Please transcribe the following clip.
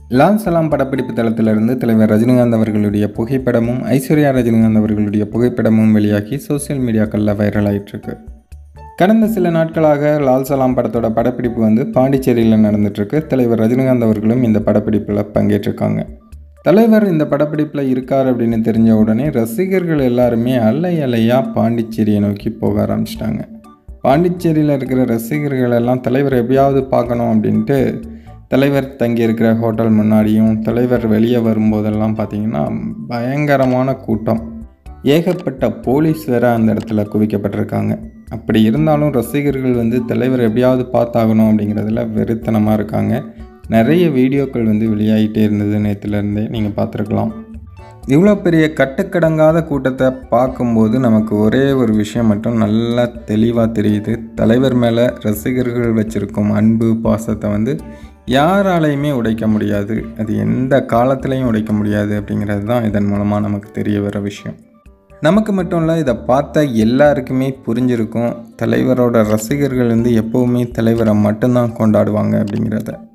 லால் சலாம் படப்பிடிப்பு தளத்திலிருந்து தலைவர் ரஜினிகாந்த் அவர்களுடைய புகைப்படமும் ஐஸ்வர்யா ரஜினிகாந்த் அவர்களுடைய புகைப்படமும் வெளியாகி சோஷியல் மீடியாக்களில் வைரல் ஆயிட்டிருக்கு கடந்த சில நாட்களாக லால் சலாம் படத்தோட படப்பிடிப்பு வந்து பாண்டிச்சேரியில் நடந்துட்டுருக்கு தலைவர் ரஜினிகாந்த் அவர்களும் இந்த படப்பிடிப்பில் பங்கேற்றிருக்காங்க தலைவர் இந்த படப்பிடிப்பில் இருக்கார் அப்படின்னு தெரிஞ்ச உடனே ரசிகர்கள் எல்லாருமே அலை அலையாக பாண்டிச்சேரியை நோக்கி போக ஆரம்பிச்சிட்டாங்க பாண்டிச்சேரியில் இருக்கிற ரசிகர்கள் எல்லாம் தலைவர் எப்படியாவது பார்க்கணும் அப்படின்ட்டு தலைவர் தங்கியிருக்கிற ஹோட்டல் முன்னாடியும் தலைவர் வெளியே வரும்போதெல்லாம் பார்த்தீங்கன்னா பயங்கரமான கூட்டம் ஏகப்பட்ட போலீஸ் வேற அந்த இடத்துல குவிக்கப்பட்டிருக்காங்க அப்படி இருந்தாலும் ரசிகர்கள் வந்து தலைவர் எப்படியாவது பார்த்தாகணும் அப்படிங்கிறதுல வெறித்தனமாக இருக்காங்க நிறைய வீடியோக்கள் வந்து வெளியாகிட்டே இருந்தது நேற்றுலேருந்தே நீங்கள் பார்த்துருக்கலாம் இவ்வளோ பெரிய கட்டுக்கடங்காத கூட்டத்தை பார்க்கும்போது நமக்கு ஒரே ஒரு விஷயம் மட்டும் நல்லா தெளிவாக தெரியுது தலைவர் மேலே ரசிகர்கள் வச்சுருக்கும் அன்பு பாசத்தை வந்து யாராலையுமே உடைக்க முடியாது அது எந்த காலத்துலேயும் உடைக்க முடியாது அப்படிங்கிறது தான் இதன் மூலமாக நமக்கு தெரிய வர விஷயம் நமக்கு மட்டும் இல்லை இதை பார்த்த எல்லாருக்குமே புரிஞ்சிருக்கும் தலைவரோட ரசிகர்கள் வந்து எப்போவுமே தலைவரை மட்டும்தான் கொண்டாடுவாங்க அப்படிங்கிறத